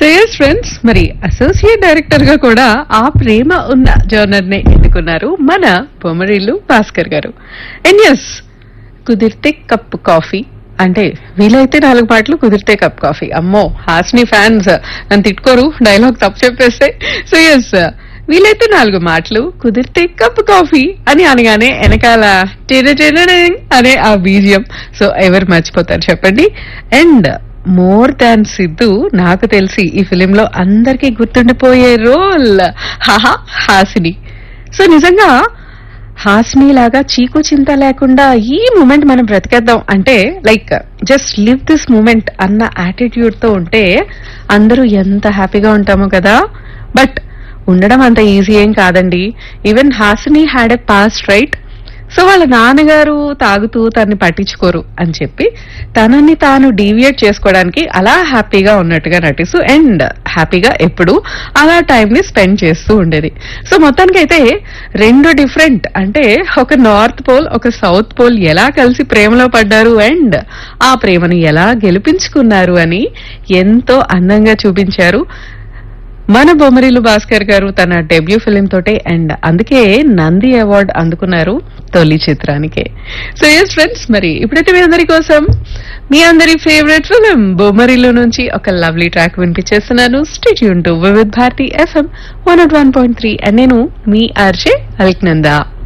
so yes friends మరి associate director గా కూడా ఆ ప్రేమ ఉన్న జర్నర్ ని ఎన్నుకున్నారు మన బొమ్మరిల్లు భాస్కర్ గారు అండ్ ఎస్ కుదిరితే కప్ కాఫీ అంటే వీలైతే నాలుగు పాటలు కుదిరితే కప్ కాఫీ అమ్మో హాస్ని ఫ్యాన్స్ నన్ను తిట్టుకోరు డైలాగ్ తప్పు చెప్పేస్తే సో ఎస్ వీలైతే నాలుగు మాటలు కుదిరితే కప్ కాఫీ అని అనగానే వెనకాల టెర టెరడింగ్ అనే ఆ బీజియం సో ఎవరు మర్చిపోతారు చెప్పండి అండ్ మోర్ దాన్ సిద్ధు నాకు తెలిసి ఈ ఫిలిం లో అందరికీ గుర్తుండిపోయే రోల్ హాహా హాసిని సో నిజంగా హాస్ని లాగా చీకు చింత లేకుండా ఈ మూమెంట్ మనం బ్రతికేద్దాం అంటే like just live this moment అన్న యాటిట్యూడ్ తో ఉంటే అందరూ ఎంత హ్యాపీగా ఉంటామో కదా బట్ ఉండడం అంత ఈజీ ఏం కాదండి even Hasini had a past right so వాళ్ళ నాన్నగారు తాగుతూ తన్ని పట్టించుకోరు అని చెప్పి తనని తాను డీవియేట్ చేసుకోవడానికి అలా హ్యాపీగా ఉన్నట్టుగా నటిస్తూ అండ్ హ్యాపీగా ఎప్పుడు అలా టైం ని స్పెండ్ చేస్తూ ఉండేది సో మొత్తానికైతే రెండు డిఫరెంట్ అంటే ఒక నార్త్ పోల్ ఒక సౌత్ పోల్ ఎలా కలిసి ప్రేమలో పడ్డారు అండ్ ఆ ప్రేమను ఎలా గెలిపించుకున్నారు అని ఎంతో అందంగా చూపించారు మన బొమ్మరిలు భాస్కర్ గారు తన డెబ్యూ ఫిలిం తోటే అండ్ అందుకే నంది అవార్డ్ అందుకున్నారు తొలి చిత్రానికే సో ఎస్ ఫ్రెండ్స్ మరి ఇప్పుడైతే మీ అందరి కోసం మీ అందరి ఫేవరెట్ ఫిలిం బొమ్మరిలు నుంచి ఒక లవ్లీ ట్రాక్ వినిపించేస్తున్నాను స్టేట్ యూన్ to Vividh Bharati FM one naught one point three and నేను మీ ఆర్జే అల్క్నందా